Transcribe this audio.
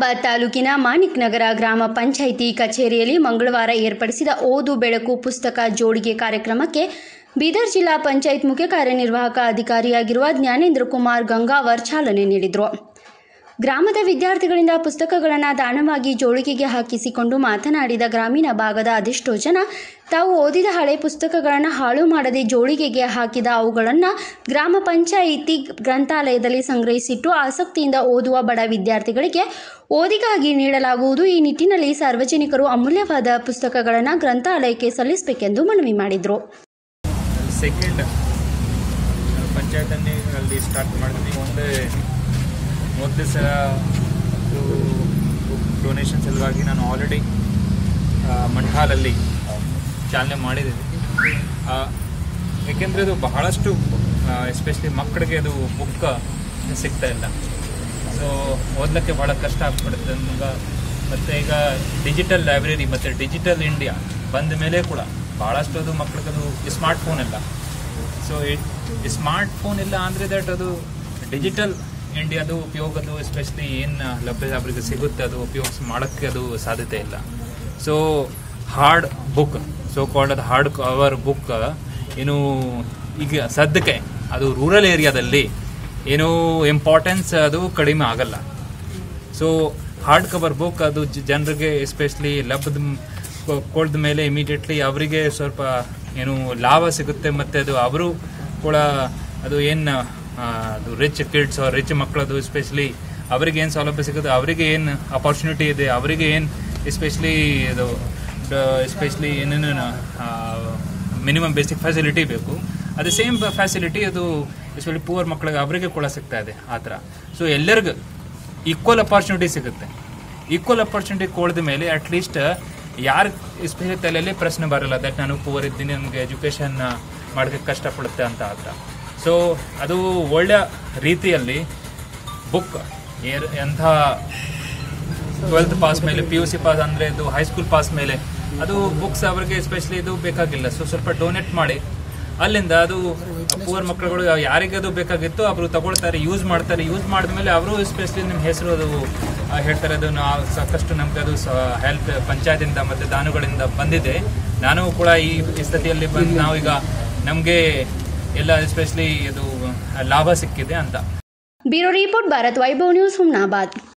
ಹುಮ್ನಾಬಾದ್ ತಾಲೂಕಿನ ಮಾಣಿಕ್ ನಗರ ಗ್ರಾಮ ಪಂಚಾಯಿತಿ ಕಚೇರಿಯಲ್ಲಿ ಮಂಗಳವಾರ ಏರ್ಪಡಿಸಿದ ಓದು ಬೆಳಕು ಪುಸ್ತಕ ಜೋಡಿಗೆ ಕಾರ್ಯಕ್ರಮಕ್ಕೆ ಬೀದರ್ ಜಿಲ್ಲಾ ಪಂಚಾಯತ್ ಮುಖ್ಯ ಕಾರ್ಯನಿರ್ವಾಹಕ ಅಧಿಕಾರಿಯಾಗಿರುವ ಜ್ಞಾನೇಂದ್ರ ಕುಮಾರ್ ಗಂಗಾವರ್ ಚಾಲನೆ ನೀಡಿದರು ಗ್ರಾಮದ ವಿದ್ಯಾರ್ಥಿಗಳಿಂದ ಪುಸ್ತಕಗಳನ್ನು ದಾನವಾಗಿ ಜೋಳಿಗೆಗೆ ಹಾಕಿಸಿಕೊಂಡು ಮಾತನಾಡಿದ ಗ್ರಾಮೀಣ ಭಾಗದ ಅದೆಷ್ಟೋ ಜನ ತಾವು ಓದಿದ ಹಳೆ ಪುಸ್ತಕಗಳನ್ನು ಹಾಳು ಮಾಡದೆ ಜೋಳಿಗೆಗೆ ಹಾಕಿದ ಅವುಗಳನ್ನು ಗ್ರಾಮ ಪಂಚಾಯಿತಿ ಗ್ರಂಥಾಲಯದಲ್ಲಿ ಸಂಗ್ರಹಿಸಿಟ್ಟು ಆಸಕ್ತಿಯಿಂದ ಓದುವ ಬಡ ವಿದ್ಯಾರ್ಥಿಗಳಿಗೆ ಓದಿಗಾಗಿ ನೀಡಲಾಗುವುದು ಈ ನಿಟ್ಟಿನಲ್ಲಿ ಸಾರ್ವಜನಿಕರು ಅಮೂಲ್ಯವಾದ ಪುಸ್ತಕಗಳನ್ನು ಗ್ರಂಥಾಲಯಕ್ಕೆ ಸಲ್ಲಿಸಬೇಕೆಂದು ಮನವಿ ಮಾಡಿದರು ಸೆಕೆಂಡ್ ಪಂಚಾಯತನ್ನೇ ಅಲ್ಲಿ ಸ್ಟಾರ್ಟ್ ಮಾಡಿದ್ವಿ ಒಂದು ಮೊದಲು ಸಲ ಡೊನೇಷನ್ ಸಲುವಾಗಿ ನಾನು ಆಲ್ರೆಡಿ ಮಂಠಾಲಲ್ಲಿ ಚಾಲನೆ ಮಾಡಿದ್ದೀನಿ ಆ, ಏಕೆಂದರೆ ಅದು ಬಹಳಷ್ಟು ಎಸ್ಪೆಷಲಿ ಮಕ್ಕಳಿಗೆ ಅದು ಬುಕ್ ಸಿಗ್ತಾ ಇಲ್ಲ ಸೊ ಓದಲಿಕ್ಕೆ ಭಾಳ ಕಷ್ಟ ಆಗ್ಬಿಡುತ್ತೆ ನಮ್ಗೆ ಮತ್ತು ಈಗ ಡಿಜಿಟಲ್ ಲೈಬ್ರರಿ ಮತ್ತು ಡಿಜಿಟಲ್ ಇಂಡಿಯಾ ಬಂದ ಮೇಲೆ ಕೂಡ ಭಾಳಷ್ಟು ಅದು ಮಕ್ಳಿಗೆ ಅದು ಸ್ಮಾರ್ಟ್ ಫೋನ್ ಇಲ್ಲ ಸೊ ಸ್ಮಾರ್ಟ್ ಫೋನ್ ಇಲ್ಲ ಅಂದರೆ ದಟ್ ಅದು ಡಿಜಿಟಲ್ ಇಂಡಿಯಾದು ಉಪಯೋಗದು ಎಸ್ಪೆಷಲಿ ಏನು ಲಭ್ಯ ಅವರಿಗೆ ಸಿಗುತ್ತೆ ಅದು ಉಪಯೋಗಿಸ್ ಮಾಡೋಕ್ಕೆ ಅದು ಸಾಧ್ಯತೆ ಇಲ್ಲ so hard book so called ಅದು ಹಾರ್ಡ್ ಕವರ್ ಬುಕ್ ಏನು ಈಗ ಸದ್ಯಕ್ಕೆ ಅದು ರೂರಲ್ ಏರಿಯಾದಲ್ಲಿ ಏನು ಇಂಪಾರ್ಟೆನ್ಸ್ ಅದು ಕಡಿಮೆ ಆಗಲ್ಲ ಸೊ ಹಾರ್ಡ್ ಕವರ್ ಬುಕ್ ಅದು ಜ- ಜನರಿಗೆ ಎಸ್ಪೆಷಲಿ ಲಭ್ಯದ ಕೊಳ್ದ ಮೇಲೆ ಇಮಿಡಿಯೇಟ್ಲಿ ಅವರಿಗೆ ಸ್ವಲ್ಪ ಏನು ಲಾಭ ಸಿಗುತ್ತೆ ಮತ್ತು ಅದು ಅವರು ಕೂಡ ಅದು ಏನು ಅದು ರಿಚ್ ಕಿಡ್ಸ್ ರಿಚ್ ಮಕ್ಕಳದು ಎಸ್ಪೆಷಲಿ ಅವರಿಗೆ ಏನು ಸೌಲಭ್ಯ ಸಿಗುತ್ತೆ ಅವರಿಗೆ ಏನು ಅಪಾರ್ಚುನಿಟಿ ಇದೆ ಅವರಿಗೆ ಏನು ಎಸ್ಪೆಷಲಿ ಇದು ಎಸ್ಪೆಷಲಿ ಏನೇನು ಮಿನಿಮಮ್ ಬೇಸಿಕ್ ಫೆಸಿಲಿಟಿ ಬೇಕು ಅದು ಸೇಮ್ ಫೆಸಿಲಿಟಿ ಅದು ಎಸ್ಪೆಷಲಿ ಪೂರ್ ಮಕ್ಕಳಿಗೆ ಅವರಿಗೆ ಕೂಡ ಸಿಗ್ತಾ ಇದೆ ಆ ಥರ ಸೊ ಎಲ್ಲರಿಗೂ ಈಕ್ವಲ್ ಅಪಾರ್ಚುನಿಟಿ ಸಿಗುತ್ತೆ ಈಕ್ವಲ್ ಅಪಾರ್ಚುನಿಟಿ ಕೊಡ್ದ ಮೇಲೆ ಅಟ್ಲೀಸ್ಟ್ ಯಾರು ಎಸ್ಪೆಷಲಿ ತಲೆಯಲ್ಲಿ ಪ್ರಶ್ನೆ ಬರಲ್ಲ ದಟ್ ನಾನು ಪೂರ್ ಇದ್ದೀನಿ ನನಗೆ ಎಜುಕೇಷನ್ ಮಾಡೋಕ್ಕೆ ಕಷ್ಟಪಡುತ್ತೆ ಅಂತ ಆ ಥರ ಸೊ ಅದು ಒಳ್ಳೆಯ ರೀತಿಯಲ್ಲಿ ಬುಕ್ ಏರ್ ಎಂಥ ಟ್ವೆಲ್ತ್ ಪಾಸ್ ಮೇಲೆ ಪಿ ಯು ಸಿ ಪಾಸ್ ಅಂದರೆ ಇದು ಹೈಸ್ಕೂಲ್ ಪಾಸ್ ಮೇಲೆ ಅದು ಬುಕ್ಸ್ ಅವರಿಗೆ ಎಸ್ಪೆಷಲಿ ಇದು ಬೇಕಾಗಿಲ್ಲ ಸೊ ಸ್ವಲ್ಪ ಡೊನೇಟ್ ಮಾಡಿ ಅಲ್ಲಿಂದ ಅದು ಪೂರ್ ಮಕ್ಕಳುಗಳು ಯಾರಿಗೆ ಅದು ಬೇಕಾಗಿತ್ತು ಅವರು ತಗೊಳ್ತಾರೆ ಯೂಸ್ ಮಾಡ್ತಾರೆ ಯೂಸ್ ಮಾಡಿದ್ಮೇಲೆ ಅವರು ಎಸ್ಪೆಷಲಿ ನಿಮ್ಮ ಹೆಸರು ಅದು ಆ, ಹೇಳ್ತಾರೆ ಅದು ನಾವು ಸಾಕಷ್ಟು ನಮ್ಗೆ ಅದು ಹೆಲ್ಪ್ ಪಂಚಾಯತಿಂದ ಮತ್ತು ದಾನುಗಳಿಂದ ಬಂದಿದೆ ನಾನು ಕೂಡ ಈ ಈ ಸ್ಥಿತಿಯಲ್ಲಿ ಬಂದು ನಾವೀಗ ನಮಗೆ ಎಲ್ಲ ಎಸ್ಪೆಷಲಿ ಇದು ಲಾಭ ಸಿಕ್ಕಿದೆ ಅಂತ bureau report Bharat Vaibhav news Humnabad